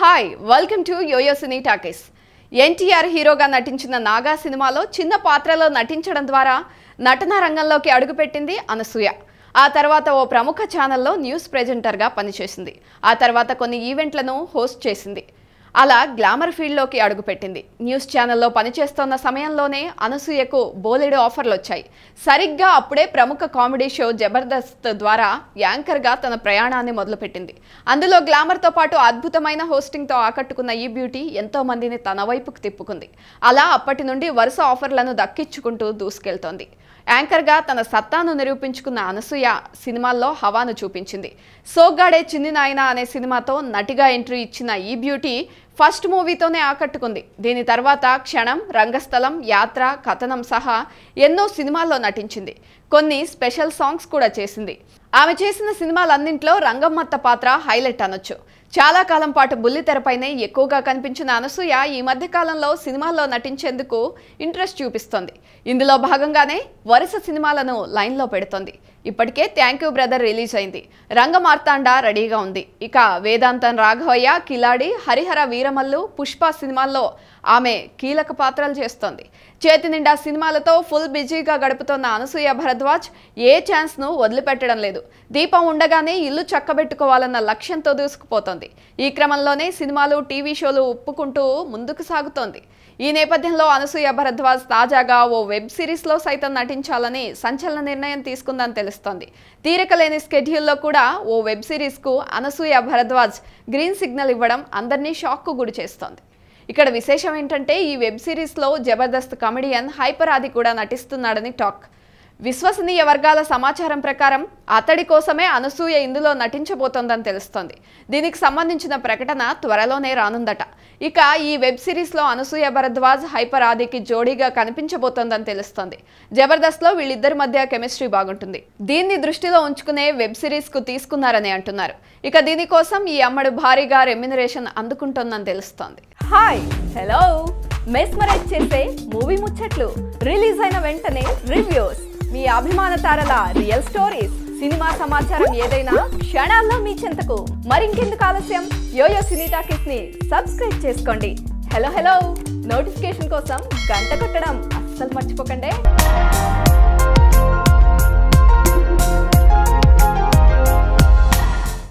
hi welcome to Yoyo cine talkies NTR హీరోగా నటించిన నాగా సినిమాలో చిన్న పాత్రలో నటించడం ద్వారా నటన రంగంలోకి అడుగుపెట్టింది అనసూయ ఆ తర్వాత ఓ ప్రముఖ ఛానల్లో న్యూస్ ప్రెజెంటర్గా పనిచేసింది ఆ తర్వాత కొన్ని ఈవెంట్లను హోస్ట్ చేసింది అలా గ్లామర్ ఫీల్డ్లోకి అడుగుపెట్టింది న్యూస్ ఛానల్లో పనిచేస్తున్న సమయంలోనే అనసూయకు బోలెడు ఆఫర్లు వచ్చాయి సరిగ్గా అప్పుడే ప్రముఖ కామెడీ షో జబర్దస్త్ ద్వారా యాంకర్గా తన ప్రయాణాన్ని మొదలుపెట్టింది అందులో గ్లామర్తో పాటు అద్భుతమైన హోస్టింగ్తో ఆకట్టుకున్న ఈ బ్యూటీ ఎంతో మందిని తన వైపుకు తిప్పుకుంది అలా అప్పటి నుండి వరుస ఆఫర్లను దక్కించుకుంటూ దూసుకెళ్తోంది యాంకర్గా తన సత్తాను నిరూపించుకున్న అనసూయ సినిమాల్లో హవాను చూపించింది సోగ్గాడే చిన్ని నాయన అనే సినిమాతో నటిగా ఎంట్రీ ఇచ్చిన ఈ బ్యూటీ ఫస్ట్ మూవీతోనే ఆకట్టుకుంది దీని తర్వాత క్షణం రంగస్థలం యాత్ర కథనం సహా ఎన్నో సినిమాల్లో నటించింది కొన్ని స్పెషల్ సాంగ్స్ కూడా చేసింది ఆమె చేసిన సినిమాలన్నింటిలో రంగమ్మత్త పాత్ర హైలైట్ అనొచ్చు చాలా కాలం పాటు బుల్లితెరపైనే ఎక్కువగా కనిపించిన అనసూయ ఈ మధ్య కాలంలో సినిమాల్లో నటించేందుకు ఇంట్రెస్ట్ చూపిస్తోంది ఇందులో భాగంగానే వరుస సినిమాలను లైన్లో పెడుతోంది ఇప్పటికే థ్యాంక్ యూ బ్రదర్ రిలీజ్ అయింది రంగమార్తాండ రెడీగా ఉంది ఇక వేదాంతం రాఘవయ్య కిలాడి హరిహర వీరమల్లు పుష్ప సినిమాల్లో ఆమె కీలక పాత్రలు చేస్తోంది చేతి నిండా సినిమాలతో ఫుల్ బిజీగా గడుపుతోన్న అనసూయ భరద్వాజ్ ఏ ఛాన్స్ను వదిలిపెట్టడం లేదు దీపం ఉండగానే ఇల్లు చక్కబెట్టుకోవాలన్న లక్ష్యంతో దూసుకుపోతోంది ఈ క్రమంలోనే సినిమాలు టీవీ షోలు ఒప్పుకుంటూ ముందుకు సాగుతోంది ఈ నేపథ్యంలో అనసూయ భరద్వాజ్ తాజాగా ఓ వెబ్ సిరీస్లో సైతం నటించాలని సంచలన నిర్ణయం తీసుకుందని తెలుస్తోంది తీరిక లేని స్కెడ్యూల్లో కూడా ఓ వెబ్ సిరీస్కు అనసూయ భరద్వాజ్ గ్రీన్ సిగ్నల్ ఇవ్వడం అందరినీ షాక్కు గురి చేస్తోంది ఇక్కడ విశేషం ఏంటంటే ఈ వెబ్ సిరీస్లో జబర్దస్త్ కమెడియన్ హైపర్ ఆది కూడా నటిస్తున్నాడని టాక్ విశ్వసనీయ వర్గాల సమాచారం ప్రకారం అతడి కోసమే అనసూయ ఇందులో నటించబోతోందని తెలుస్తోంది దీనికి సంబంధించిన ప్రకటన త్వరలోనే రానుందట ఇక ఈ వెబ్ సిరీస్లో అనసూయ భరద్వాజ్ హైపర్ ఆదికి జోడీగా కనిపించబోతోందని తెలుస్తోంది జబర్దస్త్లో వీళ్ళిద్దరి మధ్య కెమిస్ట్రీ బాగుంటుంది దీన్ని దృష్టిలో ఉంచుకునే వెబ్ సిరీస్కు తీసుకున్నారని అంటున్నారు ఇక దీనికోసం ఈ అమ్మడు భారీగా రెమ్యునరేషన్ అందుకుంటోందని తెలుస్తోంది హాయ్ హలో మెస్మరైజ్ చేసే మూవీ ముచ్చట్లు రిలీజ్ అయిన వెంటనే రివ్యూస్ మీ అభిమాన తారల రియల్ స్టోరీస్ సినిమా సమాచారం ఏదైనా క్షణాల్లో మీ చెంతకు మరింకెందుకు ఆలస్యం యోయో సినీ టాకీస్ ని సబ్స్క్రైబ్ చేసుకోండి హలో హలో నోటిఫికేషన్ కోసం గంట కొట్టడం అస్సలు మర్చిపోకండి